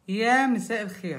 يا مساء الخير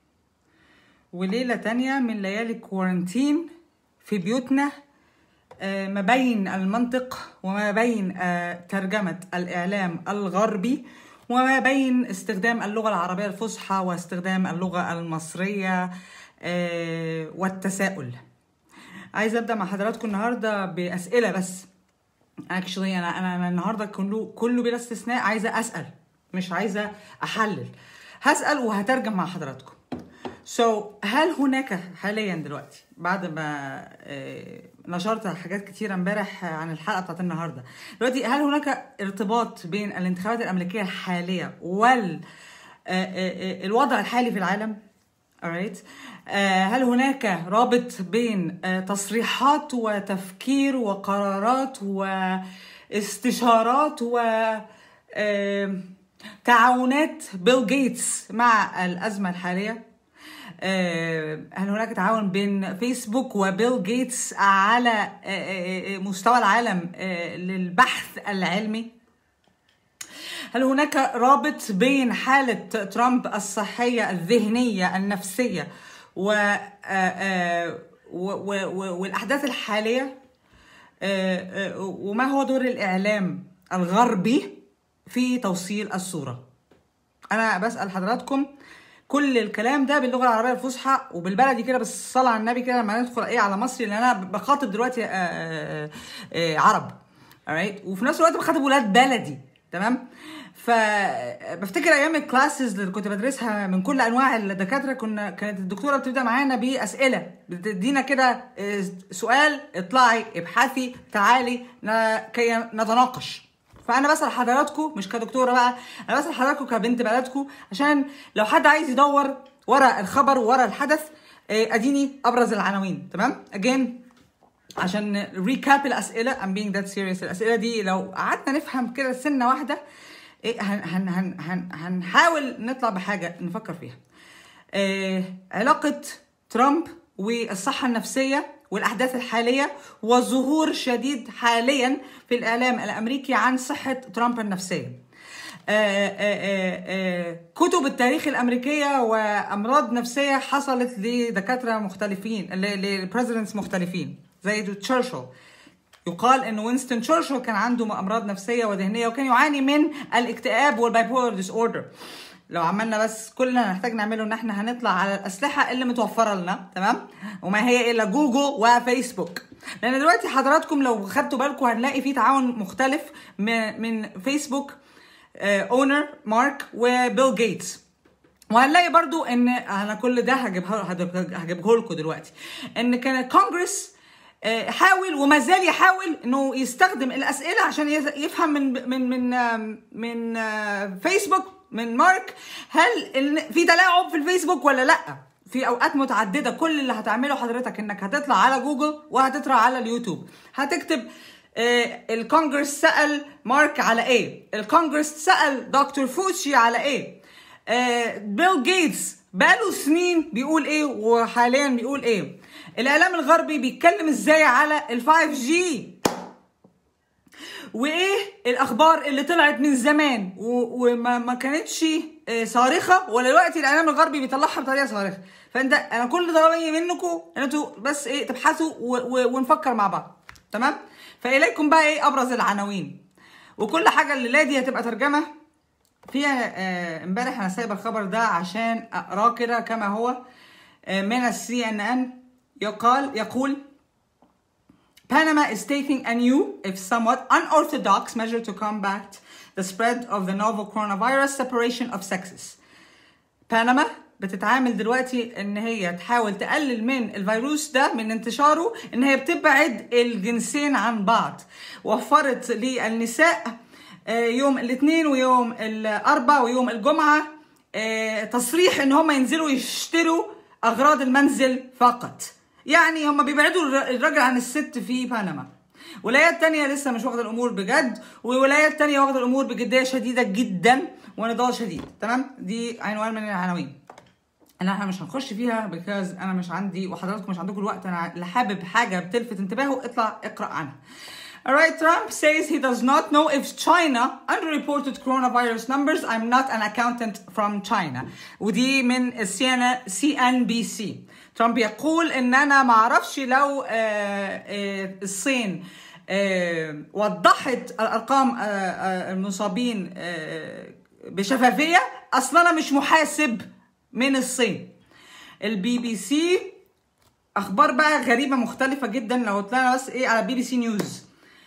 وليلة تانية من ليالي الكورنتين في بيوتنا آه، ما بين المنطق وما بين آه، ترجمة الإعلام الغربي وما بين استخدام اللغة العربية الفصحى واستخدام اللغة المصرية آه، والتساؤل عايزة أبدأ مع حضراتكم النهاردة بأسئلة بس اكشلي انا انا أنا النهارده كله كله بلا استثناء عايزه اسال مش عايزه احلل هسال وهترجم مع حضراتكم سو so, هل هناك حاليا دلوقتي بعد ما آه، نشرت حاجات كتيره امبارح عن الحلقه بتاعت النهارده دلوقتي هل هناك ارتباط بين الانتخابات الامريكيه الحاليه وال آه، آه، آه، الوضع الحالي في العالم alright آه، هل هناك رابط بين آه، تصريحات وتفكير وقرارات واستشارات و آه، تعاونات بيل جيتس مع الأزمة الحالية آه، هل هناك تعاون بين فيسبوك وبيل جيتس على آه، آه، آه، مستوى العالم آه، للبحث العلمي هل هناك رابط بين حالة ترامب الصحية الذهنية النفسية و آه، آه، و- و- و- والأحداث الحالية آه، آه، وما هو دور الإعلام الغربي في توصيل الصورة أنا بسأل حضراتكم كل الكلام ده باللغة العربية الفصحى وبالبلدي كده بالصلاة على النبي كده لما ندخل إيه على مصري لأن أنا بخاطب دلوقتي آه، آه، آه، عرب alright وفي نفس الوقت بخاطب ولاد بلدي تمام فبفتكر ايام الكلاسز اللي كنت بدرسها من كل انواع الدكاتره كنا كانت الدكتوره بتبدا معانا باسئله بتدينا كده آه، سؤال اطلعي ابحثي تعالي ن- كي نتناقش فانا بسال حضراتكم مش كدكتوره بقى انا بسال حضراتكم كبنت بلدكم عشان لو حد عايز يدور ورا الخبر ورا الحدث آه، اديني ابرز العناوين تمام اجين عشان ريكاب الاسئله I'm being that serious الاسئله دي لو قعدنا نفهم كده سنه واحده إيه هن هن هن هن هنحاول نطلع بحاجه نفكر فيها آه علاقه ترامب والصحه النفسيه والاحداث الحاليه وظهور شديد حاليا في الاعلام الامريكي عن صحه ترامب النفسيه آه، آه، آه، آه، كتب التاريخ الامريكيه وامراض نفسيه حصلت لدكاتره مختلفين لبريزيدنتس مختلفين زي تشرشل يقال ان وينستون تشرشل كان عنده امراض نفسيه وذهنيه وكان يعاني من الاكتئاب والبايبولار ديس اوردر لو عملنا بس كل اللي هنحتاج نعمله ان احنا هنطلع على الاسلحه اللي متوفره لنا تمام وما هي الا جوجل وفيسبوك لان دلوقتي حضراتكم لو خدتوا بالكم هنلاقي في تعاون مختلف من من فيسبوك اونر مارك وبيل جيتس وهنلاقي برضو ان انا كل ده هجيبها هجيبه لكم دلوقتي ان كان الكونجرس آه، حاول وما زال يحاول انه يستخدم الاسئله عشان يز- يفهم من من من آم، من آه، فيسبوك من مارك هل ال- في تلاعب في الفيسبوك ولا لا في اوقات متعدده كل اللي هتعمله حضرتك انك هتطلع على جوجل وهتطلع على اليوتيوب هتكتب آه، الكونجرس سال مارك على ايه الكونجرس سال دكتور فوتشي على ايه آه، بيل جيتس بقاله سنين بيقول ايه وحاليا بيقول ايه الاعلام الغربي بيتكلم ازاي على ال 5 جي وايه الاخبار اللي طلعت من زمان و- وما ما كانتش آه، صارخه ولا دلوقتي الاعلام الغربي بيطلعها بطريقه صارخه فانت انا كل طلبي منكم ان انتوا بس ايه تبحثوا و- و- ونفكر مع بعض تمام فاليكم بقى ايه ابرز العناوين وكل حاجه الليله دي هتبقى ترجمه فيها آه، امبارح انا سايبه الخبر ده عشان اقراه كده كما هو آه، من السي ان ان يقال يقول Panama is taking a new, if somewhat unorthodox, measure to combat the spread of the novel coronavirus separation of sexes. بنما بتتعامل دلوقتي ان هي تحاول تقلل من الفيروس ده من انتشاره ان هي بتبعد الجنسين عن بعض وفرت للنساء آه، يوم الاثنين ويوم الاربعاء ويوم الجمعه آه، تصريح ان هم ينزلوا يشتروا اغراض المنزل فقط يعني هم بيبعدوا الر- الراجل عن الست في بنما ولايات تانية لسه مش واخدة الأمور بجد وولايات تانية واخدة الأمور بجدية شديدة جدا ونضال شديد تمام دي عنوان من العناوين انا احنا مش هنخش فيها بيكاز انا مش عندي وحضراتكم مش عندكم الوقت انا اللي حابب حاجه بتلفت انتباهه اطلع اقرا عنها All right, Trump says he does not know if China underreported coronavirus numbers. I'm not an accountant from China. ودي من سي ان بي سي. ترامب يقول ان انا ما اعرفش لو آه، آه، الصين آه، وضحت الارقام آه، آه، المصابين آه، بشفافيه اصلا انا مش محاسب من الصين. البي بي سي اخبار بقى غريبه مختلفه جدا لو طلعنا بس ايه على بي بي سي نيوز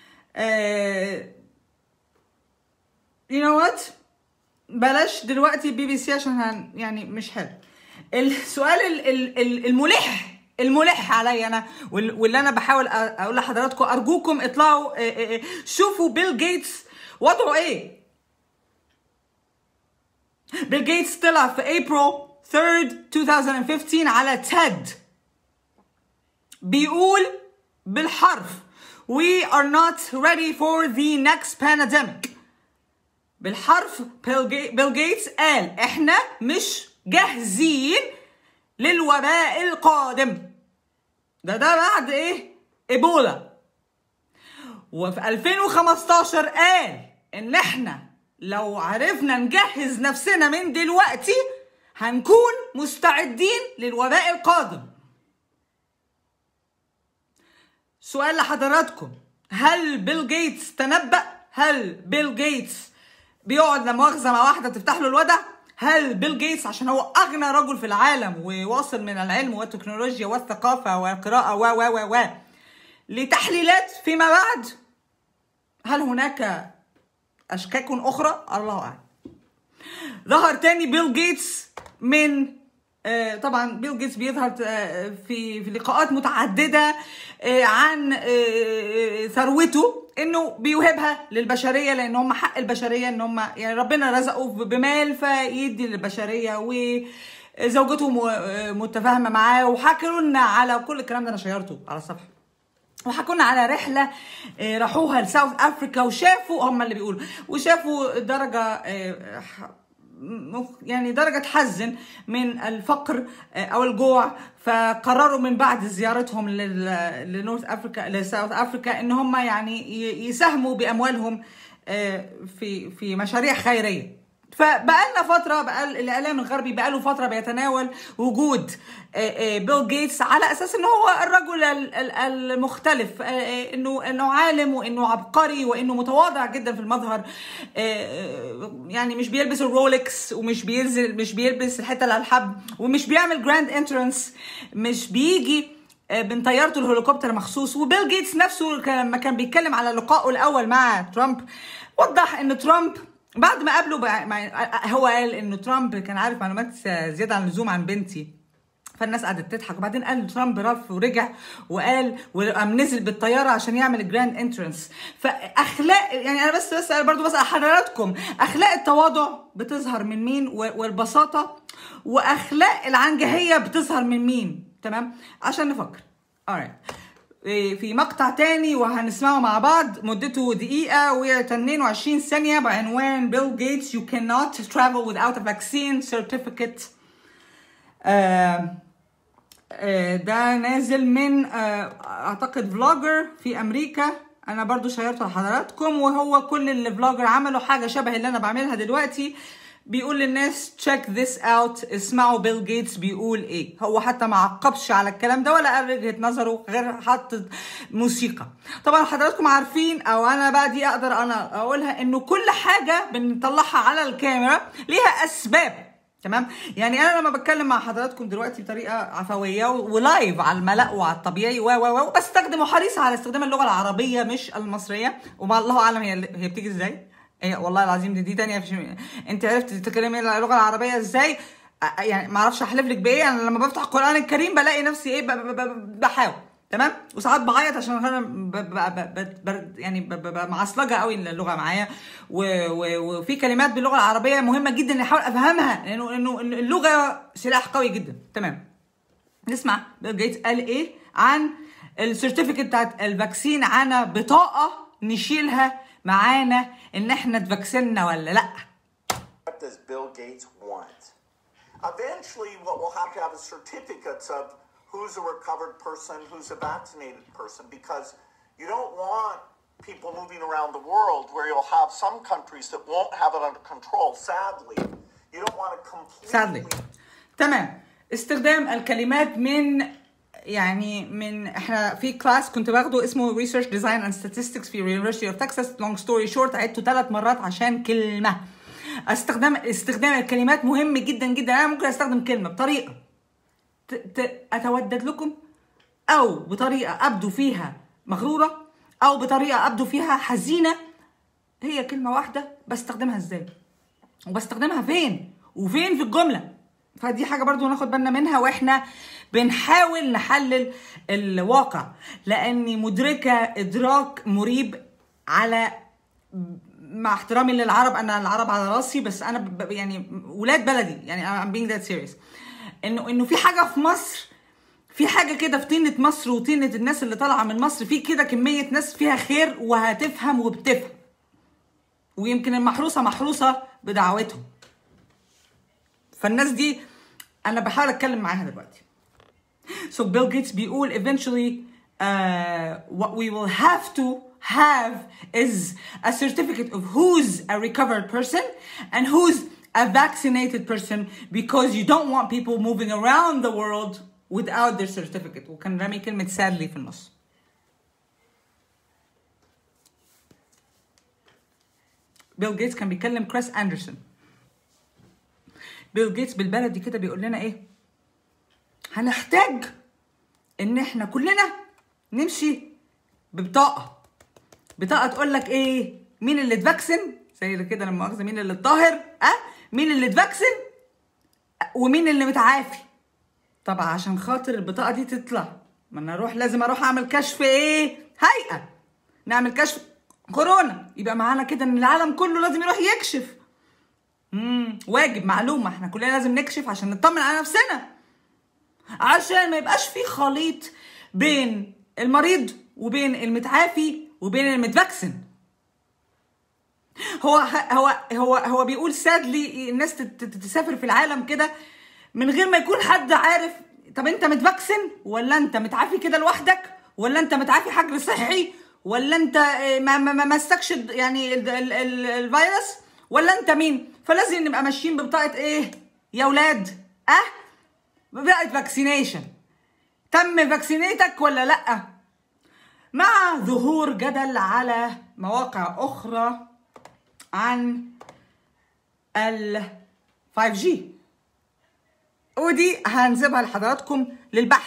يو نو وات بلاش دلوقتي بي بي سي عشان هن يعني مش حلو السؤال ال- ال- ال- الملح الملح عليا انا وال- واللي انا بحاول أ- اقول لحضراتكم ارجوكم اطلعوا آه، آه، آه، شوفوا بيل جيتس وضعه ايه بيل جيتس طلع في ابريل 3 2015 على تيد بيقول بالحرف we are not ready for the next pandemic بالحرف بيل جي- بيل جيتس قال احنا مش جاهزين للوباء القادم ده ده بعد ايه ايبولا وفي 2015 قال ان احنا لو عرفنا نجهز نفسنا من دلوقتي هنكون مستعدين للوباء القادم سؤال لحضراتكم هل بيل جيتس تنبأ؟ هل بيل جيتس بيقعد لما مؤاخذة مع واحدة تفتح له الودع؟ هل بيل جيتس عشان هو أغنى رجل في العالم وواصل من العلم والتكنولوجيا والثقافة والقراءة و و و و لتحليلات فيما بعد؟ هل هناك أشكاك أخرى؟ الله أعلم. ظهر تاني بيل جيتس من آه، طبعا بيل جيتس بيظهر آه، في في لقاءات متعدده آه، عن آه، ثروته انه بيوهبها للبشريه لان هم حق البشريه ان هم يعني ربنا رزقه بمال فيدي للبشريه وزوجته م- آه، متفاهمه معاه وحكوا لنا على كل الكلام ده انا شيرته على الصفحه وحكوا لنا على رحله آه، راحوها لساوث افريكا وشافوا هم اللي بيقولوا وشافوا درجه آه، ح- مخ- يعني درجة تحزن من الفقر آه، أو الجوع فقرروا من بعد زيارتهم لل- لنورث أفريكا لساوث أفريكا إن هم يعني ي- يساهموا بأموالهم آه، في في مشاريع خيرية فبقالنا فترة بقى الإعلام الغربي بقاله فترة بيتناول وجود آه، آه، بيل جيتس على أساس إن هو الرجل ال- ال- المختلف آه، آه، إنه إنه عالم وإنه عبقري وإنه متواضع جدا في المظهر آه، آه، يعني مش بيلبس الرولكس ومش بينزل مش بيلبس الحتة اللي على الحب ومش بيعمل جراند انترنس مش بيجي آه، من طيارته الهليكوبتر مخصوص وبيل جيتس نفسه كان- لما كان بيتكلم على لقائه الأول مع ترامب وضح إن ترامب بعد ما قابله بقى مع- هو قال انه ترامب كان عارف معلومات زياده عن اللزوم عن بنتي فالناس قعدت تضحك وبعدين قال ترامب رف ورجع وقال وقام نزل بالطياره عشان يعمل الجراند انترنس فاخلاق يعني انا بس بس برضو بسال حضراتكم اخلاق التواضع بتظهر من مين و- والبساطه واخلاق العنجهيه بتظهر من مين تمام عشان نفكر alright إيه، في مقطع تاني وهنسمعه مع بعض مدته دقيقة و22 ثانية بعنوان بيل جيتس You cannot travel without a vaccine certificate آه، آه، ده نازل من آه، اعتقد فلوجر في امريكا انا برضو شيرته لحضراتكم وهو كل اللي فلوجر عمله حاجه شبه اللي انا بعملها دلوقتي بيقول للناس check this out اسمعوا بيل جيتس بيقول ايه هو حتى ما عقبش على الكلام ده ولا قال وجهه نظره غير حط موسيقى طبعا حضراتكم عارفين او انا بقى دي اقدر انا اقولها انه كل حاجه بنطلعها على الكاميرا ليها اسباب تمام يعني انا لما بتكلم مع حضراتكم دلوقتي بطريقه عفويه و- ولايف على الملا وعلى الطبيعي و و و بستخدم وحريصه على استخدام اللغه العربيه مش المصريه وما الله اعلم هي هي بتيجي ازاي هي والله العظيم دي, دي تانية في انت عرفت تتكلمي اللغه العربيه ازاي أ- يعني ما اعرفش احلف لك بايه انا لما بفتح القران الكريم بلاقي نفسي ايه ب- ب- ب- بحاول تمام وساعات بعيط عشان انا ب- ب- ب- ب- ب- يعني ب- ب- ب- معصلجه قوي اللغه معايا و- و- وفي كلمات باللغه العربيه مهمه جدا اني احاول افهمها لانه انه اللغه سلاح قوي جدا تمام نسمع بيل جيتس قال ايه عن السيرتيفيكت بتاعت الفاكسين عنا بطاقه نشيلها معانا ان احنا اتفاكسنا ولا لا What does Bill Gates want? Eventually, what we'll have to have is certificates of who's a recovered person, who's a vaccinated person, because you don't want people moving around the world where you'll have some countries that won't have it under control. Sadly, you don't want to completely. sadly تمام استخدام الكلمات من يعني من احنا في كلاس كنت باخده اسمه Research Design and Statistics في University of Texas long story short عدته ثلاث مرات عشان كلمة استخدام استخدام الكلمات مهم جدا جدا انا ممكن استخدم كلمة بطريقة ت... ت... اتودد لكم او بطريقة ابدو فيها مغرورة او بطريقة ابدو فيها حزينة هي كلمة واحدة بستخدمها ازاي وبستخدمها فين وفين في الجمله فدي حاجه برضو ناخد بالنا منها واحنا بنحاول نحلل الواقع لاني مدركه ادراك مريب على مع احترامي للعرب انا العرب على راسي بس انا ب- ب- يعني ولاد بلدي يعني I'm being that serious انه انه في حاجه في مصر في حاجه كده في طينه مصر وطينه الناس اللي طالعه من مصر في كده كميه ناس فيها خير وهتفهم وبتفهم ويمكن المحروسه محروسه بدعوتهم فالناس دي انا بحاول اتكلم معاها دلوقتي so Bill Gates بيقول eventually uh, what we will have to have is a certificate of who's a recovered person and who's a vaccinated person because you don't want people moving around the world without their certificate وكان رامي كلمة sadly في النص بيل جيتس كان بيكلم كريس اندرسون بيل جيتس بالبلدي كده بيقول لنا ايه هنحتاج ان احنا كلنا نمشي ببطاقه بطاقه تقول لك ايه مين اللي اتفاكسن زي اللي كده لما مؤاخذه مين اللي اتطاهر اه مين اللي اتفاكسن ومين اللي متعافي طبعا عشان خاطر البطاقه دي تطلع ما انا اروح لازم اروح اعمل كشف ايه هيئه نعمل كشف كورونا يبقى معانا كده ان العالم كله لازم يروح يكشف امم واجب معلومه احنا كلنا لازم نكشف عشان نطمن على نفسنا عشان ما يبقاش في خليط بين المريض وبين المتعافي وبين المتفاكسن هو هو هو هو بيقول سادلي الناس تت- تت- تسافر في العالم كده من غير ما يكون حد عارف طب انت متفاكسن ولا انت متعافي كده لوحدك ولا انت متعافي حجر صحي ولا انت اه، ما ما ما مسكش الد- يعني ال- ال- ال- الفيروس ولا انت مين فلازم نبقى ماشيين ببطاقه ايه يا ولاد اه ببطاقه فاكسينيشن تم فاكسينيتك ولا لا مع ظهور جدل على مواقع اخرى عن ال 5G ودي هنسيبها لحضراتكم للبحث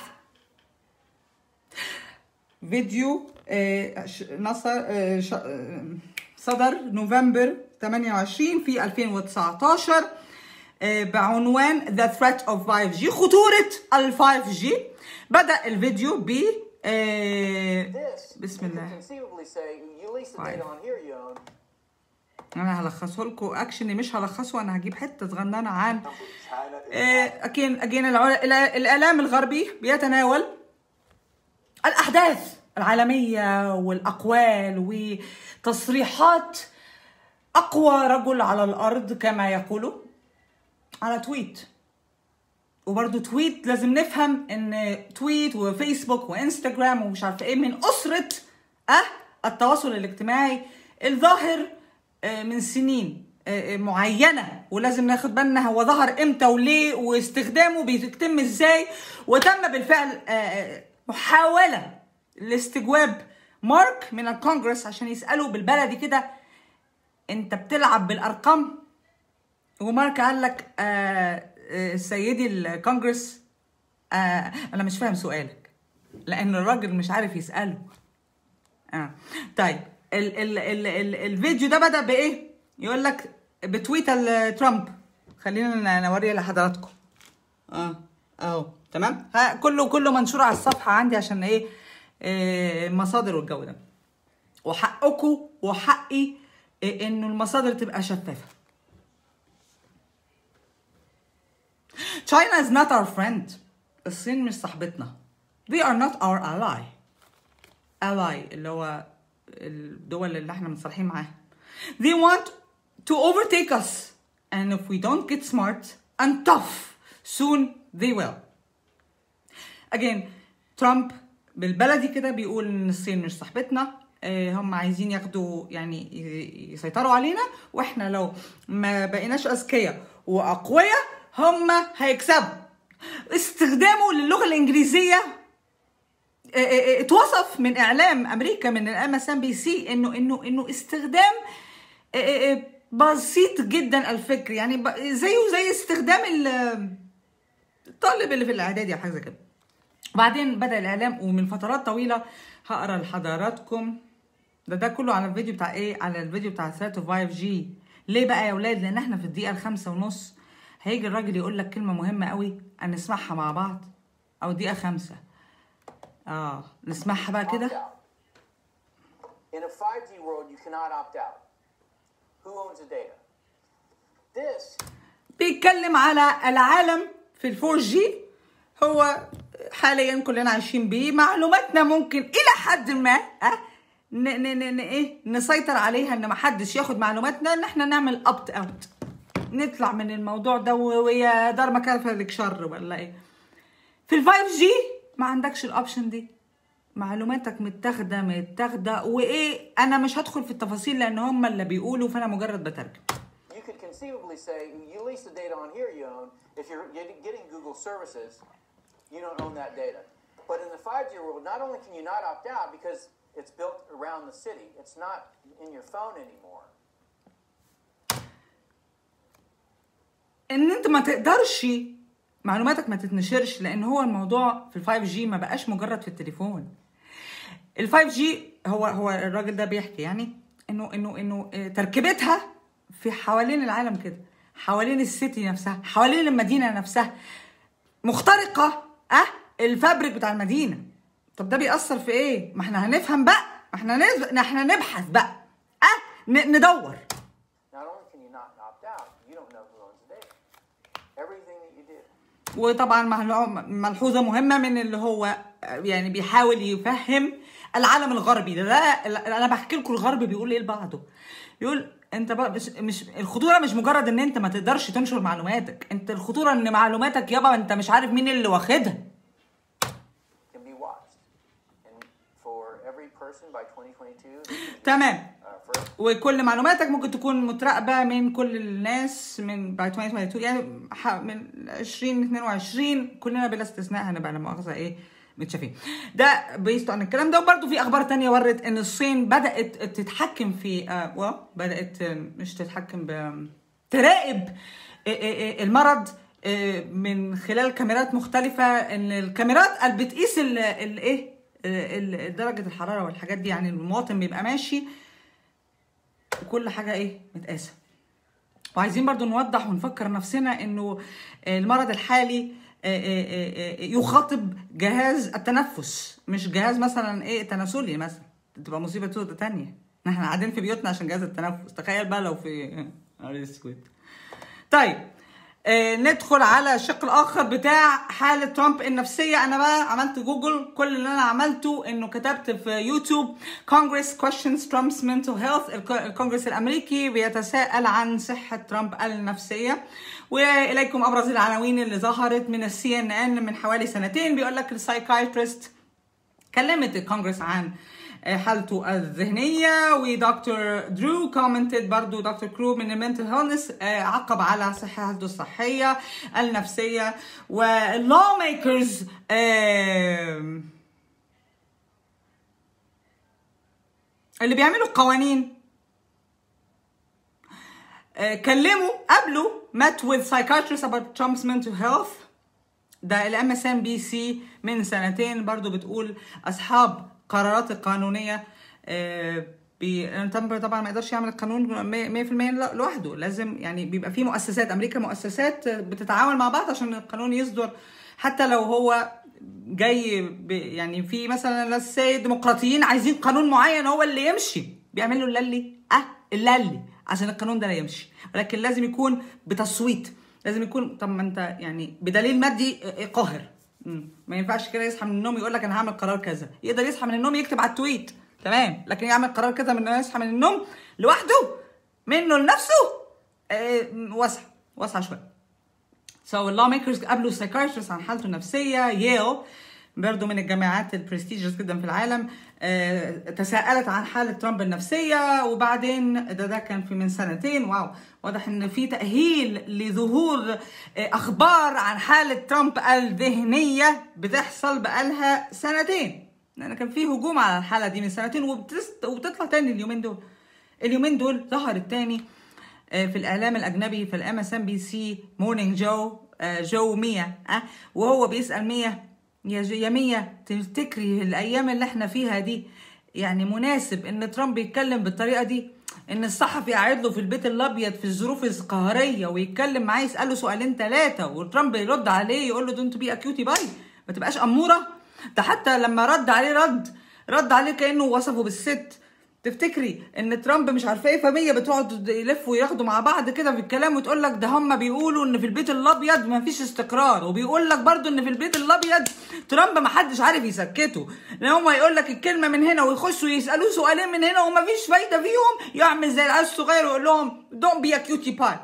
فيديو آه، ش- نصر آه، ش- آه، صدر نوفمبر 28 في 2019 آه، بعنوان The Threat of 5G خطورة ال 5G بدأ الفيديو ب آه، This, بسم you could الله conceivably say, you lease the Five. data on here, you own. انا هلخصه لكم اكشني مش هلخصه انا هجيب حته صغننه عن China is اجين اجين الاعلام الغربي بيتناول الاحداث العالميه والاقوال وتصريحات اقوى رجل على الارض كما يقولوا على تويت وبرضه تويت لازم نفهم ان تويت وفيسبوك وانستجرام ومش عارفه ايه من اسره اه التواصل الاجتماعي الظاهر آه، من سنين آه، آه، معينه ولازم ناخد بالنا هو ظهر امتى وليه واستخدامه بيتم ازاي وتم بالفعل آه، آه، محاوله لاستجواب مارك من الكونجرس عشان يسالوا بالبلدي كده انت بتلعب بالارقام ومارك قال لك آه آه سيدي الكونجرس آه انا مش فاهم سؤالك لان الراجل مش عارف يساله اه طيب ال ال ال ال الفيديو ده بدا بايه يقول لك بتويت ال- ترامب خلينا نوريه لحضراتكم اه اهو تمام ها كله كله منشور على الصفحه عندي عشان ايه آه مصادر والجو ده وحقكم وحقي إيه انه المصادر تبقى شفافه China is not our friend. الصين مش صاحبتنا. They are not our ally. Ally اللي هو الدول اللي احنا متصالحين معاها. They want to overtake us. And if we don't get smart and tough, soon they will. Again, ترامب بالبلدي كده بيقول ان الصين مش صاحبتنا آه، هم عايزين ياخدوا يعني ي- يسيطروا علينا واحنا لو ما بقيناش اذكياء واقوياء هم هيكسبوا استخدامه للغه الانجليزيه آه، آه، اتوصف من اعلام امريكا من الام اس ام بي سي انه انه انه استخدام آه، آه، آه، بسيط جدا الفكر يعني ب- زيه زي استخدام ال- الطالب اللي في الاعدادي او حاجه زي كده وبعدين بدا الاعلام ومن فترات طويله هقرا لحضراتكم ده ده كله على الفيديو بتاع ايه على الفيديو بتاع 5 جي ليه بقى يا اولاد لان احنا في الدقيقه الخامسة ونص هيجي الراجل يقول لك كلمه مهمه قوي هنسمعها مع بعض او دقيقه خمسة اه نسمعها بقى Opt كده out. In a 5G world, you cannot opt out. Who owns the data? This بيتكلم على العالم في الفور جي هو حاليا كلنا عايشين بيه معلوماتنا ممكن الى حد ما أه؟ ن ن ن ن ايه نسيطر عليها ان ما حدش ياخد معلوماتنا ان احنا نعمل ابت اوت نطلع من الموضوع ده و- ويا دار ما كان لك شر ولا ايه في الفايف جي ما عندكش الاوبشن دي معلوماتك متاخده متاخده وايه انا مش هدخل في التفاصيل لان هم اللي بيقولوا فانا مجرد بترجم you could conceivably say you lease the data on here you own. If you're getting, getting Google services, you don't own that data. But in the 5G world, not only can you not opt out because it's built around the city, it's not in your phone anymore. ان انت ما تقدرش معلوماتك ما تتنشرش لان هو الموضوع في الفايف جي ما بقاش مجرد في التليفون الفايف جي هو هو الراجل ده بيحكي يعني انه انه انه آه، تركيبتها في حوالين العالم كده حوالين السيتي نفسها حوالين المدينه نفسها مخترقه اه الفابريك بتاع المدينه طب ده بيأثر في ايه ما احنا هنفهم بقى ما احنا نز... احنا نبحث بقى اه ن... ندور Not only can you not opt out, you don't know who owns the data. Everything that you do. وطبعا مهلو- ملحوظه مهمه من اللي هو يعني بيحاول يفهم العالم الغربي ده, ده انا بحكي لكم الغرب بيقول ايه لبعضه بيقول انت بقى مش, مش الخطوره مش مجرد ان انت ما تقدرش تنشر معلوماتك انت الخطوره ان معلوماتك يابا انت مش عارف مين اللي واخدها can be watched. And for every person by 2022, they can be, تمام uh, for وكل معلوماتك ممكن تكون متراقبه من كل الناس من بعد 2022 يعني ح- من 2022 كلنا بلا استثناء هنبقى لا مؤاخذه ايه متشافين ده بيست عن الكلام ده وبرده في اخبار تانية ورت ان الصين بدات تتحكم في آه well, بدات آه، مش تتحكم ب تراقب آه، آه، آه، المرض آه، من خلال كاميرات مختلفه ان الكاميرات اللي بتقيس ال- الايه آه، ال- درجه الحراره والحاجات دي يعني المواطن بيبقى ماشي وكل حاجه ايه متقاسه وعايزين برضو نوضح ونفكر نفسنا انه المرض الحالي آه، آه، آه، آه، يخاطب جهاز التنفس مش جهاز مثلا ايه تناسلي مثلا تبقى مصيبه سودة تانية احنا قاعدين في بيوتنا عشان جهاز التنفس تخيل بقى لو في نهار اسود طيب آه ندخل على الشق الاخر بتاع حاله ترامب النفسيه انا بقى عملت جوجل كل اللي انا عملته انه كتبت في يوتيوب كونجرس questions Trump's mental health الك- الكونجرس الامريكي بيتساءل عن صحه ترامب النفسيه واليكم ابرز العناوين اللي ظهرت من السي ان ان من حوالي سنتين بيقول لك السايكايترست كلمت الكونجرس عن حالته الذهنية ودكتور درو كومنتد برضو دكتور كرو من المنتل هيلنس عقب على صحته الصحية النفسية واللو ميكرز اللي بيعملوا القوانين آه، كلموا قابلوا met with psychiatrists about Trump's mental health ده الام اس ام بي سي من سنتين برضو بتقول اصحاب قرارات القانونيه آه، بي ترامب طبعا ما يقدرش يعمل القانون 100% لوحده لازم يعني بيبقى في مؤسسات امريكا مؤسسات بتتعاون مع بعض عشان القانون يصدر حتى لو هو جاي ب يعني في مثلا لسه ديمقراطيين عايزين قانون معين هو اللي يمشي بيعملوا اللي اه اللي عشان القانون ده لا يمشي ولكن لازم يكون بتصويت لازم يكون طب ما انت يعني بدليل مادي قاهر مم. ما ينفعش كده يصحى من النوم يقول لك انا هعمل قرار كذا يقدر يصحى من النوم يكتب على التويت تمام لكن يعمل قرار كذا من انه يصحى من النوم لوحده منه لنفسه آه واسعه واسعه شويه سو اللو ميكرز قابلوا سايكايترست عن حالته النفسيه ييل برضو من الجامعات البرستيجيوس جدا في العالم آه، تساءلت عن حالة ترامب النفسية وبعدين ده ده كان في من سنتين واو واضح ان في تأهيل لظهور آه، اخبار عن حالة ترامب الذهنية بتحصل بقالها سنتين لان كان في هجوم على الحالة دي من سنتين وبتست- وبتطلع تاني اليومين دول اليومين دول ظهرت تاني آه، في الاعلام الاجنبي في الام اس ام بي سي مورنينج جو آه، جو ميا أه وهو بيسال ميا يا جو- يا ميا تفتكري الايام اللي احنا فيها دي يعني مناسب ان ترامب يتكلم بالطريقه دي ان الصحفي قاعد له في البيت الابيض في الظروف القهريه ويتكلم معاه يساله سؤالين ثلاثه وترامب يرد عليه يقول له دونت بي كيوتي باي ما تبقاش اموره ده حتى لما رد عليه رد رد عليه كانه وصفه بالست تفتكري ان ترامب مش عارفه ايه فمية بتقعد يلفوا وياخدوا مع بعض كده في الكلام وتقول لك ده هم بيقولوا ان في البيت الابيض ما فيش استقرار وبيقول لك برضو ان في البيت الابيض ترامب ما حدش عارف يسكته لان هم يقول لك الكلمه من هنا ويخشوا يسالوه سؤالين من هنا وما فيش فايده فيهم يعمل زي العيال الصغير ويقول لهم دونت بي ا كيوتي باي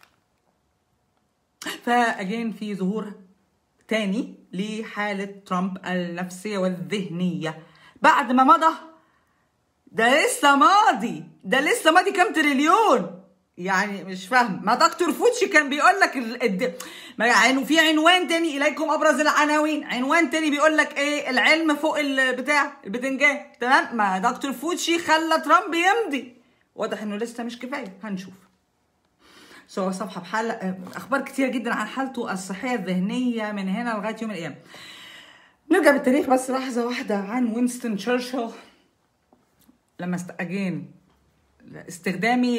فاجين في ظهور تاني لحاله ترامب النفسيه والذهنيه بعد ما مضى ده لسه ماضي ده لسه ماضي كام تريليون يعني مش فاهم ما دكتور فوتشي كان بيقول لك ال... الد... ما يعني في عنوان تاني اليكم ابرز العناوين عنوان تاني بيقول لك ايه العلم فوق البتاع البتنجان تمام ما دكتور فوتشي خلى ترامب يمضي واضح انه لسه مش كفايه هنشوف سو صفحه بحال اخبار كتير جدا عن حالته الصحيه الذهنيه من هنا لغايه يوم القيامه نرجع بالتاريخ بس لحظه واحده عن وينستون تشرشل لما است... اجين استخدامي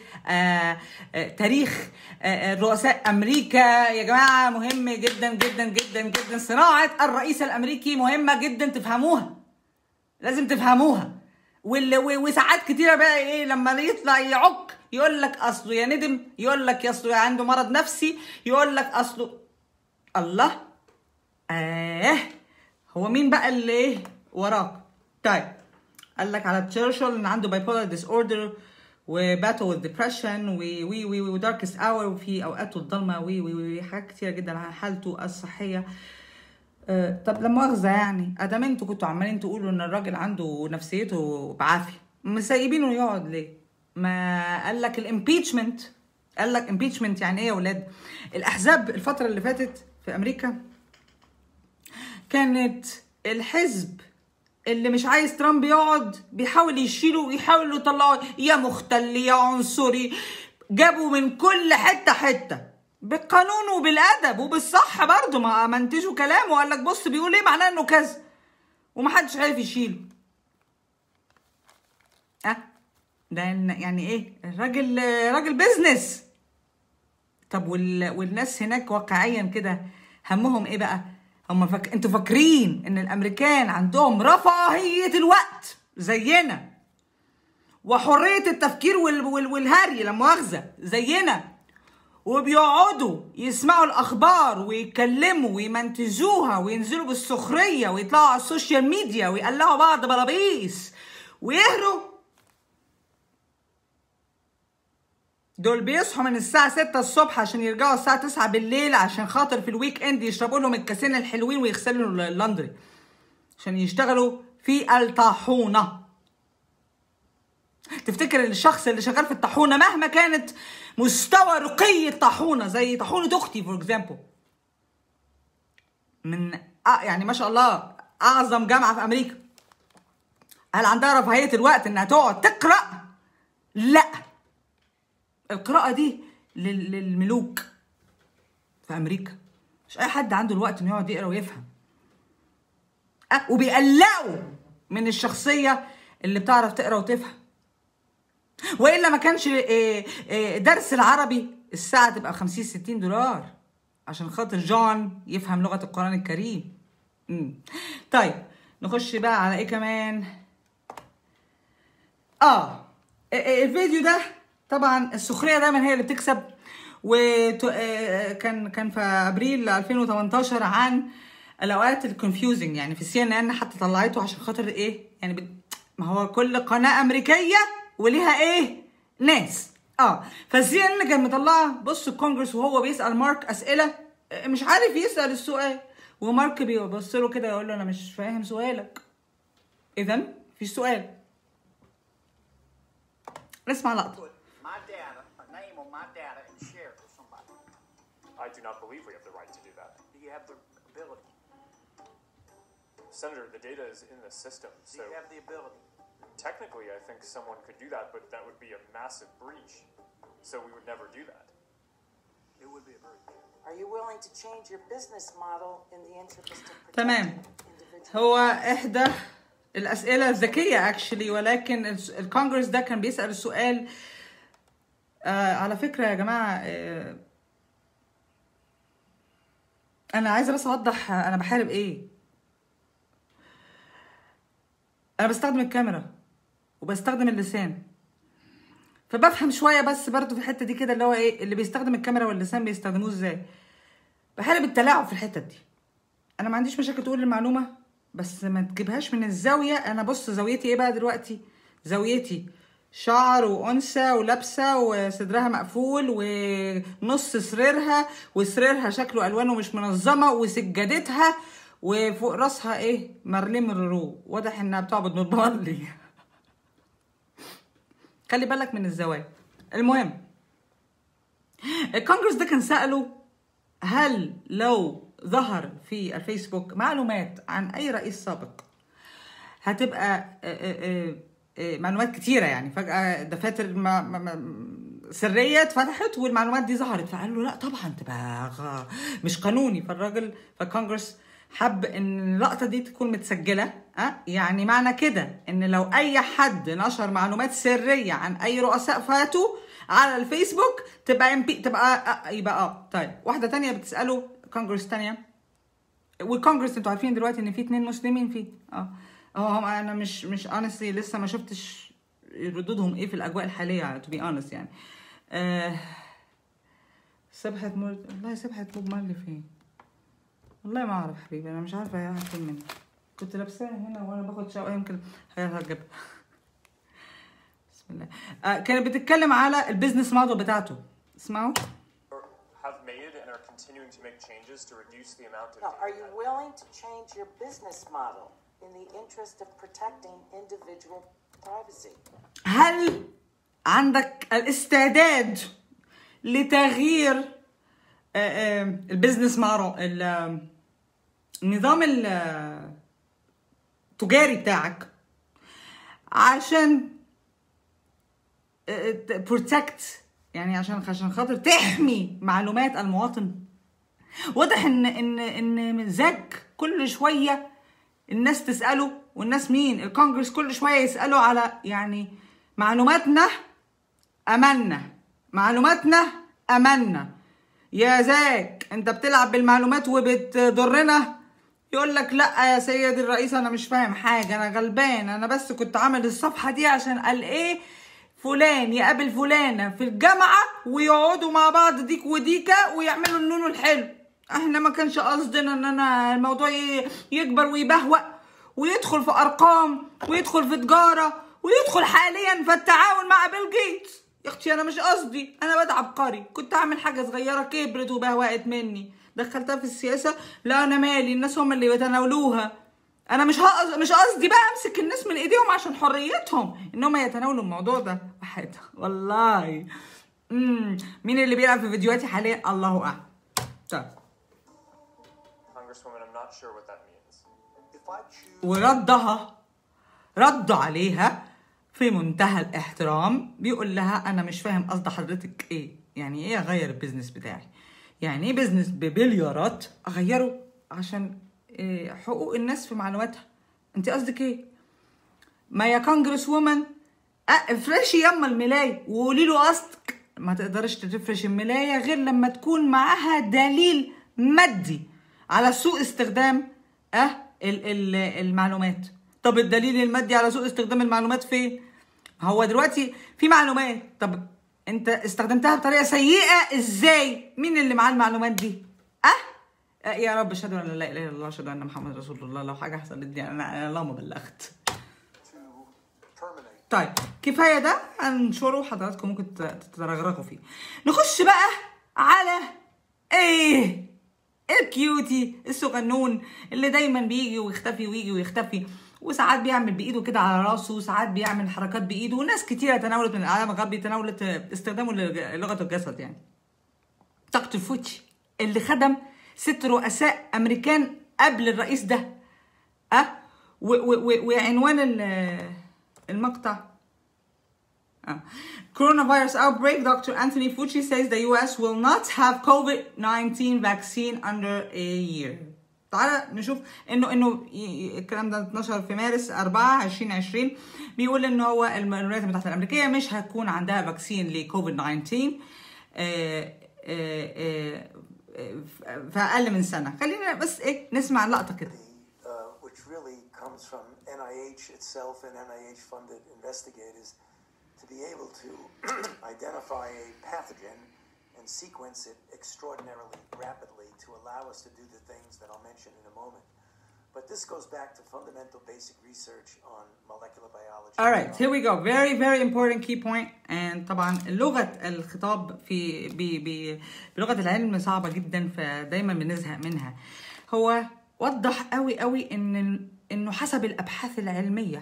لتاريخ رؤساء امريكا يا جماعه مهم جدا جدا جدا جدا صناعه الرئيس الامريكي مهمه جدا تفهموها لازم تفهموها وال... و- وساعات كتيره بقى ايه لما يطلع يعك يقول لك اصله يا ندم يقول لك يا اصله عنده مرض نفسي يقول لك اصله الله اه هو مين بقى اللي ايه وراك طيب قال لك على تشرشل ان عنده باي بولار ديس اوردر وباتل وذ ديبرشن وي وي وي وداركست اور وفي اوقاته الضلمه وي وي وي حاجات كتيره جدا عن حالته الصحيه آه، طب لا مؤاخذه يعني ادام انتوا كنتوا عمالين تقولوا ان الراجل عنده نفسيته بعافيه مسيبينه يقعد ليه؟ ما قال لك الامبيتشمنت قال لك امبيتشمنت يعني ايه يا ولاد؟ الاحزاب الفتره اللي فاتت في امريكا كانت الحزب اللي مش عايز ترامب يقعد بيحاول يشيله ويحاول يطلعه يا مختل يا عنصري جابوا من كل حته حته بالقانون وبالادب وبالصح برضه ما منتجوا كلامه وقال لك بص بيقول ايه معناه انه كذا ومحدش عارف يشيله اه ده إن- يعني ايه الراجل راجل بيزنس طب وال... والناس هناك واقعيا كده همهم ايه بقى هم فك... انتوا فاكرين ان الامريكان عندهم رفاهيه الوقت زينا وحريه التفكير وال... وال... والهري لا مؤاخذه زينا وبيقعدوا يسمعوا الاخبار ويتكلموا ويمنتجوها وينزلوا بالسخريه ويطلعوا على السوشيال ميديا ويقلعوا بعض بلابيس ويهروا دول بيصحوا من الساعة 6 الصبح عشان يرجعوا الساعة 9 بالليل عشان خاطر في الويك اند يشربوا لهم الكاسين الحلوين ويغسلوا اللاندري عشان يشتغلوا في الطاحونة تفتكر الشخص اللي شغال في الطاحونة مهما كانت مستوى رقي الطاحونة زي طاحونة اختي فور اكزامبل من آه يعني ما شاء الله اعظم جامعة في امريكا هل عندها رفاهية الوقت انها تقعد تقرأ؟ لا القراءة دي لل- للملوك في أمريكا مش أي حد عنده الوقت إنه يقعد يقرا ويفهم أه وبيقلقوا من الشخصية اللي بتعرف تقرا وتفهم وإلا ما كانش آه، آه، درس العربي الساعة تبقى 50 60 دولار عشان خاطر جون يفهم لغة القرآن الكريم مم. طيب نخش بقى على إيه كمان اه الفيديو ده طبعا السخريه دايما هي اللي بتكسب وكان كان في ابريل 2018 عن الاوقات الكونفيوزنج يعني في السي ان ان حتى طلعته عشان خاطر ايه يعني بت... ما هو كل قناه امريكيه وليها ايه ناس اه فالسي ان كان مطلعه بص الكونجرس وهو بيسال مارك اسئله مش عارف يسال السؤال ومارك بيبص له كده يقول له انا مش فاهم سؤالك اذا في سؤال اسمع لقطه put my data, a name on my data, and share it with somebody? I do not believe we have the right to do that. Do you have the ability? Senator, the data is in the system, Do so you have the ability? technically I think someone could do that, but that would be a massive breach. So we would never do that. It would be a breach. Are you willing to change your business model in the interest of تمام. protecting individual هو احدى الاسئله الذكيه اكشلي ولكن الس- الكونجرس ده كان بيسال السؤال آه على فكره يا جماعه آه انا عايزه بس اوضح انا بحارب ايه انا بستخدم الكاميرا وبستخدم اللسان فبفهم شويه بس برضو في الحته دي كده اللي هو ايه اللي بيستخدم الكاميرا واللسان بيستخدموه ازاي بحارب التلاعب في الحته دي انا ما عنديش مشاكل تقول المعلومه بس ما تجيبهاش من الزاويه انا بص زاويتي ايه بقى دلوقتي زاويتي شعر وانثى ولابسه وصدرها مقفول ونص سريرها وسريرها شكله الوانه مش منظمه وسجادتها وفوق راسها ايه مارلين مونرو واضح انها بتعبد نور مارلي خلي بالك من الزوايا المهم الكونجرس ده كان سأله هل لو ظهر في الفيسبوك معلومات عن اي رئيس سابق هتبقى آه، آه، آه، معلومات كتيرة يعني فجأة دفاتر ما ما ما سرية اتفتحت والمعلومات دي ظهرت فقال له لا طبعا تبقى غ- مش قانوني فالراجل فالكونجرس حب ان اللقطة دي تكون متسجلة أه؟ يعني معنى كده ان لو اي حد نشر معلومات سرية عن اي رؤساء فاتوا على الفيسبوك تبقى MP تبقى آه يبقى اه طيب واحدة تانية بتسأله كونجرس تانية والكونجرس انتوا عارفين دلوقتي ان في اتنين مسلمين فيه اه اه هم انا مش مش honestly لسه ما شفتش ردودهم ايه في الاجواء الحاليه to be honest يعني آه سبحة مول والله سبحة بوب مارلي فين والله ما اعرف حبيبي انا مش عارفه هي راحت فين مني كنت لابساها هنا وانا باخد شقه يمكن هجيبها بسم الله آه كانت بتتكلم على البيزنس موديل بتاعته اسمعوا Or have made and are continuing to make changes to reduce the amount of No, are data you willing to change your business model in the interest of protecting individual privacy? هل عندك الاستعداد لتغيير آه، آه، البيزنس مارو ال- آه، النظام ال- آه، التجاري بتاعك عشان بروتكت يعني عشان عشان خاطر تحمي معلومات المواطن واضح ان ان ان مزاج كل شويه الناس تساله والناس مين الكونجرس كل شويه يسالوا على يعني معلوماتنا امنا معلوماتنا امنا يا زاك انت بتلعب بالمعلومات وبتضرنا يقول لك لا يا سيد الرئيس انا مش فاهم حاجه انا غلبان انا بس كنت عامل الصفحه دي عشان قال ايه فلان يقابل فلانه في الجامعه ويقعدوا مع بعض ديك وديكه ويعملوا النونو الحلو احنا ما كانش قصدنا ان انا الموضوع ي- يكبر ويبهوأ ويدخل في ارقام ويدخل في تجاره ويدخل حاليا في التعاون مع بيل جيتس يا اختي انا مش قصدي انا بدعى عبقري كنت اعمل حاجه صغيره كبرت وبهوأت مني دخلتها في السياسه لا انا مالي الناس هم اللي بيتناولوها انا مش هقص... مش قصدي بقى امسك الناس من ايديهم عشان حريتهم ان هم يتناولوا الموضوع ده واحد والله امم مين اللي بيلعب في فيديوهاتي حاليا الله اعلم طيب Congresswoman, I'm not sure what that means. If I choose وردها رد عليها في منتهى الاحترام بيقول لها انا مش فاهم قصد حضرتك ايه يعني ايه اغير البيزنس بتاعي يعني ايه بيزنس ببليارات اغيره عشان إيه حقوق الناس في معلوماتها انت قصدك ايه ما يا كونجرس وومن افرشي يما الملاية وقولي له قصدك ما تقدرش تفرش الملاية غير لما تكون معاها دليل مادي على سوء استخدام اه ال- ال- المعلومات طب الدليل المادي على سوء استخدام المعلومات فين هو دلوقتي في معلومات طب انت استخدمتها بطريقه سيئه ازاي مين اللي معاه المعلومات دي اه آه، يا رب اشهد ان لا اله الا الله اشهد ان محمد رسول الله لو حاجه حصلت لي انا أنا اللهم بلغت to terminate. طيب كفايه ده هنشره حضراتكم ممكن تت- تترغرغوا فيه نخش بقى على ايه الكيوتي السغنون اللي دايما بيجي ويختفي ويجي ويختفي وساعات بيعمل بايده كده على راسه وساعات بيعمل حركات بايده وناس كتيره تناولت من الاعلام الغربي تناولت استخدامه للغه الجسد يعني دكتور فوتشي اللي خدم ست رؤساء امريكان قبل الرئيس ده أه و- و- و- وعنوان ال- المقطع آه. Coronavirus outbreak, Dr. Anthony Fauci says the US will not have COVID-19 vaccine under a year. تعالى نشوف انه انه ي- ي- الكلام ده اتنشر في مارس 4 2020 بيقول ان هو الم- الولايات المتحده الامريكيه مش هتكون عندها فاكسين لكوفيد 19 آه، آه، آه، آه، في اقل من سنه خلينا بس ايه نسمع لقطه كده uh, which really comes from NIH itself and NIH funded investigators to be able to identify a pathogen and sequence it extraordinarily rapidly to allow us to do the things that I'll mention in a moment. But this goes back to fundamental basic research on molecular biology. Alright, here we go. Very very important key point and طبعا لغة الخطاب في ب ب بلغة العلم صعبة جدا فدايما بنزهق منها. هو وضح قوي قوي ان انه حسب الابحاث العلمية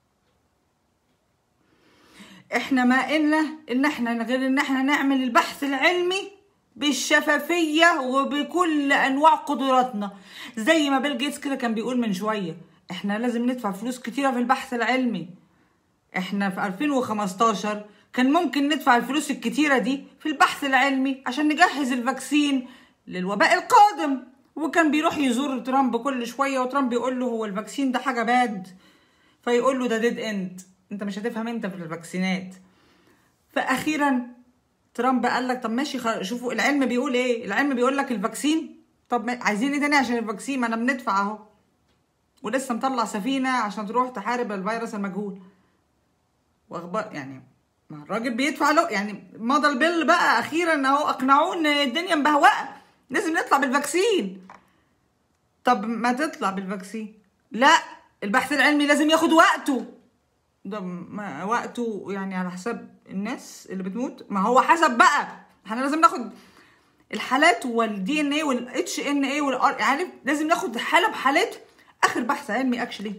احنا ما قلنا ان احنا غير ان احنا نعمل البحث العلمي بالشفافية وبكل انواع قدراتنا زي ما بيل جيتس كده كان بيقول من شوية احنا لازم ندفع فلوس كتيرة في البحث العلمي احنا في 2015 كان ممكن ندفع الفلوس الكتيرة دي في البحث العلمي عشان نجهز الفاكسين للوباء القادم وكان بيروح يزور ترامب كل شوية وترامب يقول له هو الفاكسين ده حاجة باد فيقول له ده ديد اند انت مش هتفهم انت في الفاكسينات فاخيرا ترامب قال لك طب ماشي خ... شوفوا العلم بيقول ايه العلم بيقول لك الفاكسين طب ما- عايزين ايه تاني عشان الفاكسين ما انا بندفع اهو ولسه مطلع سفينه عشان تروح تحارب الفيروس المجهول واخبار يعني ما الراجل بيدفع له يعني مضى البيل بقى اخيرا اهو اقنعوه ان الدنيا مبهوقه لازم نطلع بالفاكسين طب ما تطلع بالفاكسين لا البحث العلمي لازم ياخد وقته ده ما وقته يعني على حساب الناس اللي بتموت ما هو حسب بقى احنا لازم ناخد الحالات والدي ان اي والاتش ان اي والار يعني لازم ناخد حاله بحالات اخر بحث علمي اكشلي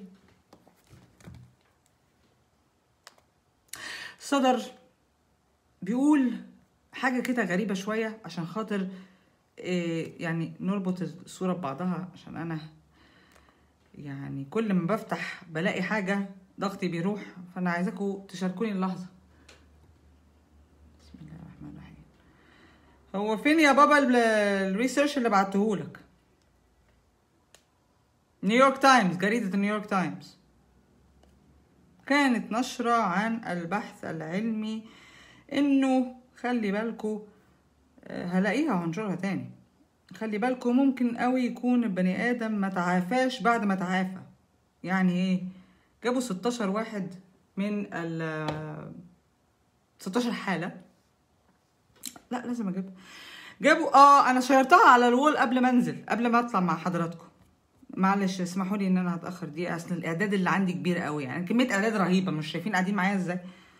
صدر بيقول حاجه كده غريبه شويه عشان خاطر إيه يعني نربط الصوره ببعضها عشان انا يعني كل ما بفتح بلاقي حاجه ضغطي بيروح فانا عايزاكم تشاركوني اللحظه بسم الله الرحمن الرحيم هو فين يا بابا ال- الريسيرش اللي بعتهولك نيويورك تايمز جريدة نيويورك تايمز كانت نشرة عن البحث العلمي انه خلي بالكو آه، هلاقيها وهنشرها تاني خلي بالكو ممكن قوي يكون البني ادم ما تعافاش بعد ما تعافى يعني ايه جابوا 16 واحد من ال 16 حالة لا لازم اجيبها جابوا اه انا شيرتها على الوول قبل ما انزل قبل ما اطلع مع حضراتكم معلش اسمحوا لي ان انا هتاخر دقيقه اصل الاعداد اللي عندي كبير قوي يعني كميه اعداد رهيبه مش شايفين قاعدين معايا ازاي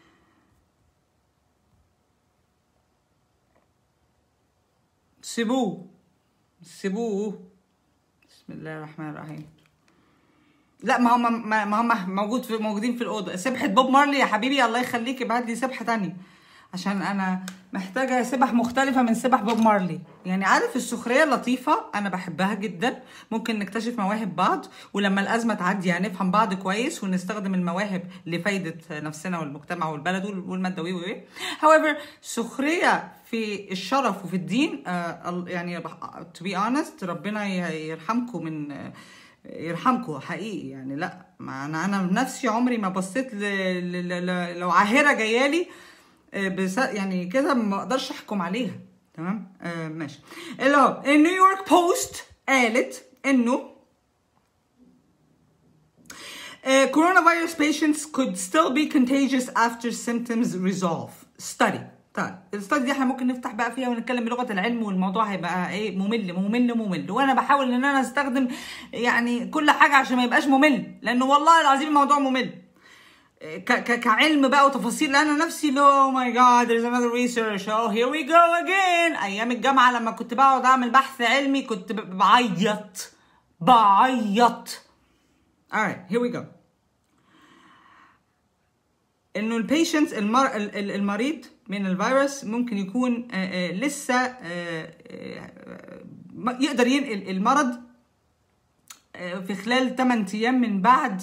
سيبوه سيبوه بسم الله الرحمن الرحيم لا ما هم ما ما هم موجود في موجودين في الاوضه سبحه بوب مارلي يا حبيبي الله يخليك ابعت لي سبحه تانية عشان انا محتاجه سبح مختلفه من سبح بوب مارلي يعني عارف السخريه لطيفه انا بحبها جدا ممكن نكتشف مواهب بعض ولما الازمه تعدي يعني نفهم بعض كويس ونستخدم المواهب لفايده نفسنا والمجتمع والبلد وال- والماده وي وي however سخريه في الشرف وفي الدين آه ال- يعني to be honest ربنا ي- يرحمكم من آه، يرحمكم حقيقي يعني لا ما انا انا نفسي عمري ما بصيت ل... ل... ل... لو عاهره جايالي آه، بس يعني كده ما اقدرش احكم عليها تمام آه ماشي اللي هو النيويورك بوست قالت انه Uh, coronavirus patients could still be contagious after symptoms resolve. Study. طيب الستادي دي احنا ممكن نفتح بقى فيها ونتكلم بلغه العلم والموضوع هيبقى ايه ممل ممل ممل وانا بحاول ان انا استخدم يعني كل حاجه عشان ما يبقاش ممل لانه والله العظيم الموضوع ممل. ك- ك- كعلم بقى وتفاصيل لأن انا نفسي لو ماي جاد there's another research oh here we go again ايام الجامعه لما كنت بقعد اعمل بحث علمي كنت ب- بعيط بعيط alright here we go انه البيشنت المر... ال- ال- المريض من الفيروس ممكن يكون آه، آه، لسه آه، آه، م- يقدر ينقل المرض آه، في خلال 8 ايام من بعد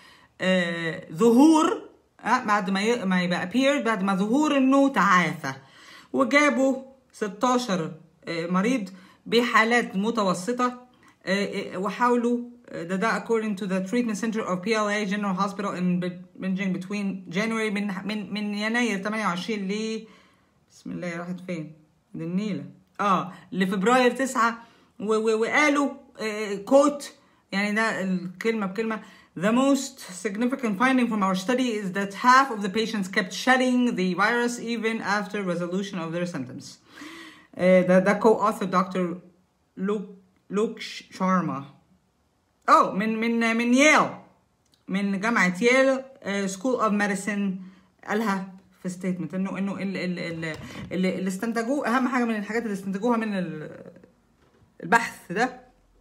آه، ظهور آه، بعد ما ي- ما يبقى appeared بعد ما ظهور انه تعافى وجابوا 16 آه، مريض بحالات متوسطة آه، آه، وحاولوا آه، ده ده according to the treatment center of PLA General Hospital in Beijing between January من من من يناير 28 ل بسم الله راحت فين؟ دي النيلة اه لفبراير 9 و- و- وقالوا كوت يعني ده الكلمة بكلمة The most significant finding from our study is that half of the patients kept shedding the virus even after resolution of their symptoms. Uh, ده ده co-author Dr. Luke Luke Sharma. Oh من من من ييل من جامعة ييل سكول اوف ميديسن قالها في ستيتمنت انه انه ال- ال- ال- اللي اللي استنتجوه اهم حاجه من الحاجات اللي استنتجوها من ال- البحث ده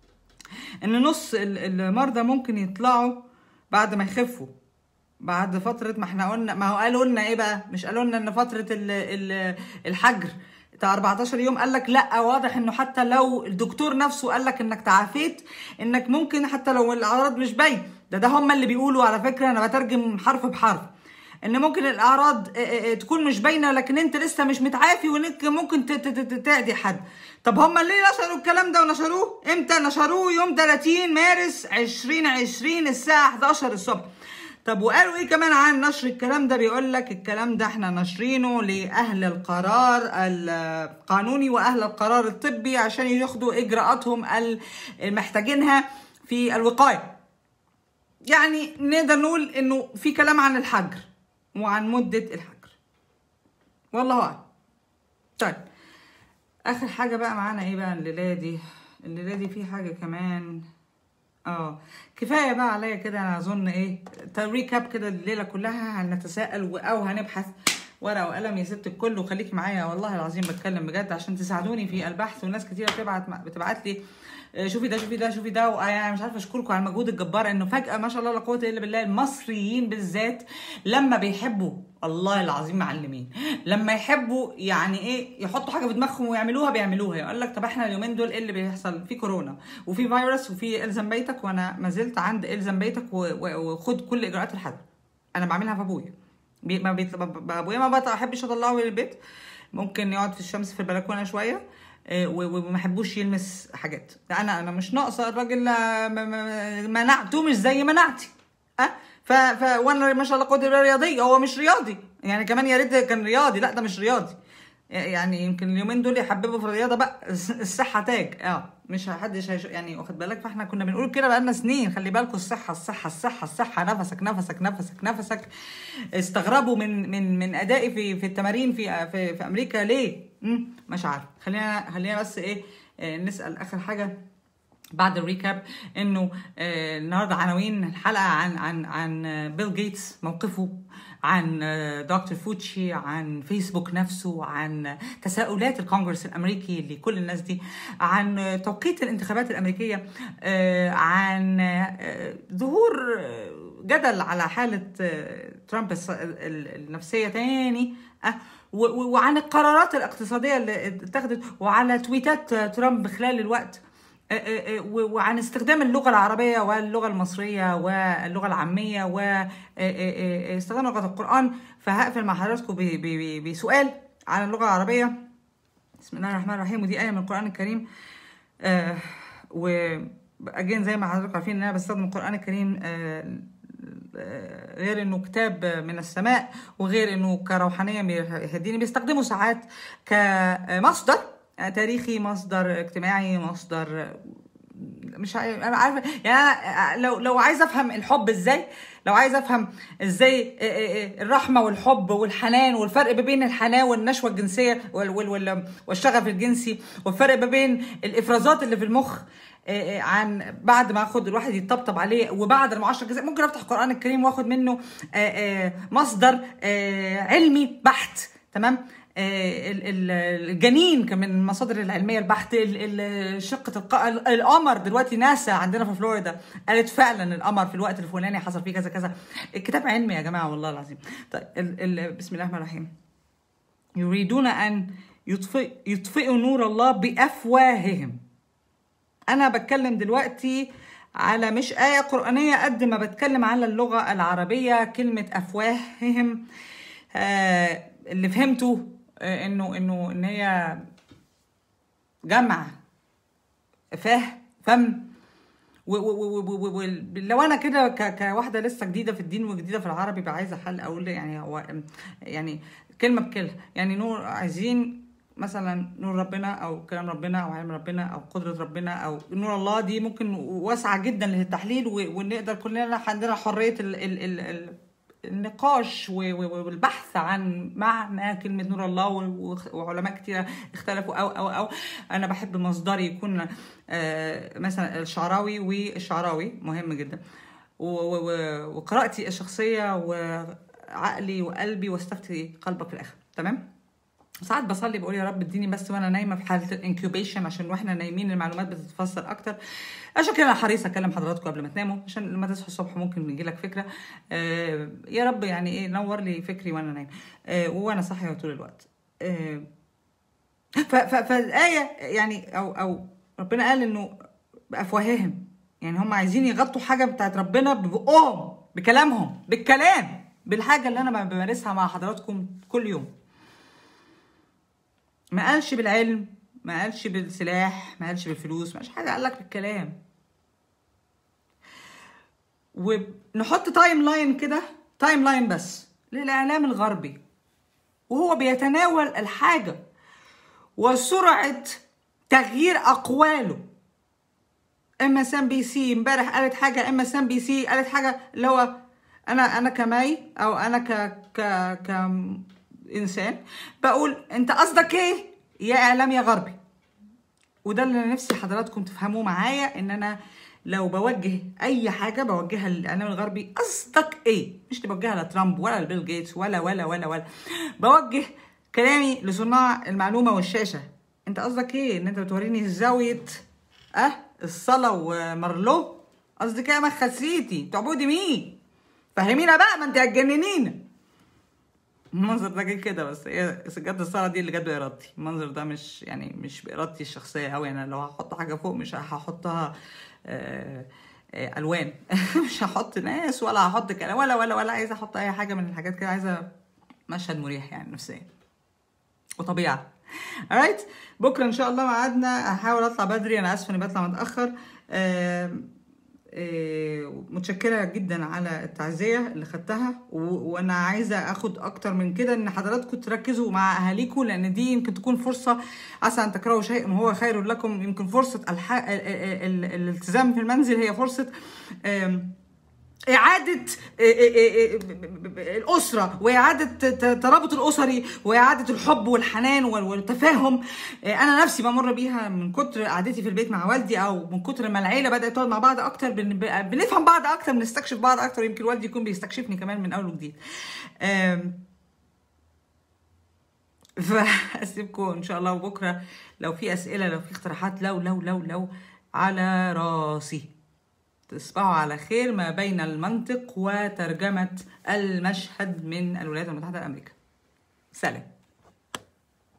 ان نص ال- المرضى ممكن يطلعوا بعد ما يخفوا بعد فترة ما احنا قلنا ما هو قالوا لنا ايه بقى مش قالوا لنا ان فترة ال ال الحجر بتاع 14 يوم قال لك لا واضح انه حتى لو الدكتور نفسه قال لك انك تعافيت انك ممكن حتى لو الاعراض مش باين ده ده هم اللي بيقولوا على فكرة انا بترجم حرف بحرف ان ممكن الاعراض اه، اه، اه، تكون مش باينه لكن انت لسه مش متعافي وانك ممكن ت- ت- ت- تعدي حد طب هم ليه نشروا الكلام ده ونشروه امتى نشروه يوم 30 مارس 2020 الساعه 11 الصبح طب وقالوا ايه كمان عن نشر الكلام ده بيقول لك الكلام ده احنا ناشرينه لاهل القرار القانوني واهل القرار الطبي عشان ياخدوا اجراءاتهم المحتاجينها في الوقايه يعني نقدر نقول انه في كلام عن الحجر وعن مدة الحجر والله اعلم طيب اخر حاجة بقى معانا ايه بقى الليلة دي الليلة دي في حاجة كمان اه كفاية بقى عليا كده انا اظن ايه ريكاب كده الليلة كلها هنتساءل و- او هنبحث ورقة وقلم يا ست الكل وخليكي معايا والله العظيم بتكلم بجد عشان تساعدوني في البحث وناس كتيرة بتبعت بتبعت لي آه، شوفي ده شوفي ده شوفي ده وانا مش عارفه اشكركم على المجهود الجبار انه فجاه ما شاء الله لا قوه الا بالله المصريين بالذات لما بيحبوا الله العظيم معلمين لما يحبوا يعني ايه يحطوا حاجه في دماغهم ويعملوها بيعملوها يقول لك طب احنا اليومين دول ايه اللي بيحصل في كورونا وفي فيروس وفي الزم بيتك وانا ما زلت عند الزم بيتك و- و- وخد كل اجراءات الحذر انا بعملها في ابويا بي- ما بيطلع ب- ب- ابويا ما بحبش اطلعه من البيت ممكن يقعد في الشمس في البلكونه شويه آه، و- و- وما يحبوش يلمس حاجات انا انا مش ناقصه الراجل آه، م- م- مناعته مش زي مناعتي اه ف, ف وانا ما شاء الله قدره رياضيه هو مش رياضي يعني كمان يا ريت كان رياضي لا ده مش رياضي يعني يمكن اليومين دول يحببوا في الرياضه بقى الصحه تاج اه مش حدش هيش... يعني واخد بالك فاحنا كنا بنقول كده بقالنا سنين خلي بالكم الصحه الصحه الصحه الصحه نفسك نفسك نفسك نفسك استغربوا من من من ادائي في في التمارين في في, في امريكا ليه؟ مم، مش عارف خلينا خلينا بس ايه آه، نسال اخر حاجه بعد الريكاب انه آه، النهارده عناوين الحلقه عن عن عن آه، بيل جيتس موقفه عن آه، دكتور فوتشي عن فيسبوك نفسه عن تساؤلات الكونغرس الامريكي لكل الناس دي عن آه، توقيت الانتخابات الامريكيه آه، عن آه، ظهور آه، جدل على حاله آه، ترامب الص- ال- النفسيه تاني آه، و- و- وعن القرارات الاقتصاديه اللي اتخذت وعلى تويتات آه، ترامب خلال الوقت آه، آه، آه، و- وعن استخدام اللغة العربية واللغة المصرية واللغة العامية واستخدام لغة القرآن فهقفل مع حضراتكم ب- ب- ب- بسؤال عن اللغة العربية بسم الله الرحمن الرحيم ودي آية من القرآن الكريم آه و again زي ما حضراتكم عارفين ان انا بستخدم القرآن الكريم آه آه، غير انه كتاب من السماء وغير انه كروحانيه بيهديني بيستخدمه ساعات كمصدر آه، تاريخي مصدر اجتماعي مصدر آه، مش عارف انا عارفه يعني أنا لو لو عايزه افهم الحب ازاي لو عايزه افهم ازاي آه، آه، آه، الرحمه والحب والحنان والفرق ما بين الحنان والنشوه الجنسيه وال- وال- وال- والشغف الجنسي والفرق ما بين الافرازات اللي في المخ آه، آه، عن بعد ما اخد الواحد يطبطب عليه وبعد المعاشره الجزائيه ممكن افتح القران الكريم واخد منه آه، آه، مصدر آه، علمي بحت تمام آه، ال- ال- الجنين كان من المصادر العلميه البحت ال- ال- شقه الق- ال- القمر دلوقتي ناسا عندنا في فلوريدا قالت فعلا القمر في الوقت الفلاني حصل فيه كذا كذا الكتاب علمي يا جماعه والله العظيم طيب ال ال بسم الله الرحمن الرحيم يريدون ان يطفئ يطفئوا نور الله بافواههم انا بتكلم دلوقتي على مش آية قرآنية قد ما بتكلم على اللغة العربية كلمة أفواههم آه اللي فهمته آه إنه إنه إن هي جمع فاه فم و- و- و- و- و- و- لو انا كده ك- كواحده لسه جديده في الدين وجديده في العربي بقى عايزه حل اقول يعني هو يعني كلمه بكلمه يعني نور عايزين مثلا نور ربنا او كلام ربنا او علم ربنا او قدره ربنا او نور الله دي ممكن واسعه جدا للتحليل و- ونقدر كلنا عندنا حريه ال ال ال ال النقاش و- و- والبحث عن معنى كلمة نور الله و- وعلماء كتير اختلفوا أو أو أو أنا بحب مصدري يكون آه، مثلا الشعراوي والشعراوي مهم جدا و- و- و- وقراءتي الشخصية وعقلي وقلبي واستفتي قلبك في الآخر تمام؟ ساعات بصلي بقول يا رب اديني بس وانا نايمه في حاله الانكيوبيشن عشان واحنا نايمين المعلومات بتتفسر اكتر عشان كده انا حريصه اكلم حضراتكم قبل ما تناموا عشان لما تصحوا الصبح ممكن يجي لك فكره آه يا رب يعني ايه نور لي فكري وانا نايم آه وانا صاحيه طول الوقت آه ف- ف- فالايه يعني او او ربنا قال انه بافواههم يعني هم عايزين يغطوا حاجه بتاعت ربنا ببقهم بكلامهم بالكلام بالحاجه اللي انا بمارسها مع حضراتكم كل يوم ما قالش بالعلم ما قالش بالسلاح ما قالش بالفلوس ما قالش حاجه قال لك بالكلام ونحط تايم لاين كده تايم لاين بس للاعلام الغربي وهو بيتناول الحاجه وسرعه تغيير اقواله ام اس ام بي سي امبارح قالت حاجه ام اس ام بي سي قالت حاجه اللي هو انا انا كماي او انا ك ك ك انسان بقول انت قصدك ايه يا اعلام يا غربي وده اللي انا نفسي حضراتكم تفهموه معايا ان انا لو بوجه اي حاجه بوجهها للاعلام الغربي قصدك ايه مش بوجهها لترامب ولا لبيل جيتس ولا ولا ولا ولا بوجه كلامي لصناع المعلومه والشاشه انت قصدك ايه ان انت بتوريني زاويه اه الصلاه ومارلو قصدك ايه يا مخسيتي تعبدي مين فهمينا بقى ما انت هتجننينا المنظر ده جه كده بس هي سجادة الصلاة دي اللي جت بإرادتي المنظر ده مش يعني مش بإرادتي الشخصية أوي أنا لو هحط حاجة فوق مش هحطها آه، آه، ألوان مش هحط ناس ولا هحط كلام ولا ولا ولا عايزة أحط أي حاجة من الحاجات كده عايزة مشهد مريح يعني نفسيا وطبيعة alright بكرة إن شاء الله ميعادنا هحاول أطلع بدري أنا آسفة إني بطلع متأخر آم، آه، متشكرة جدا على التعزية اللي خدتها و- وانا عايزة اخد اكتر من كده ان حضراتكم تركزوا مع اهاليكم لان دي يمكن تكون فرصة عسى ان تكرهوا شيئا وهو خير لكم يمكن فرصة الح... ال... ال... ال... الالتزام في المنزل هي فرصة آم، إعادة الأسرة وإعادة الترابط الأسري وإعادة الحب والحنان وال- والتفاهم أنا نفسي بمر بيها من كتر قعدتي في البيت مع والدي أو من كتر ما العيلة بدأت تقعد مع بعض أكتر بن- بنفهم بعض أكتر بنستكشف بعض أكتر يمكن والدي يكون بيستكشفني كمان من أول وجديد آم، فاسيبكم ان شاء الله وبكره لو في اسئله لو في اقتراحات لو لو لو لو على راسي تصبحوا على خير ما بين المنطق وترجمه المشهد من الولايات المتحده الامريكيه سلام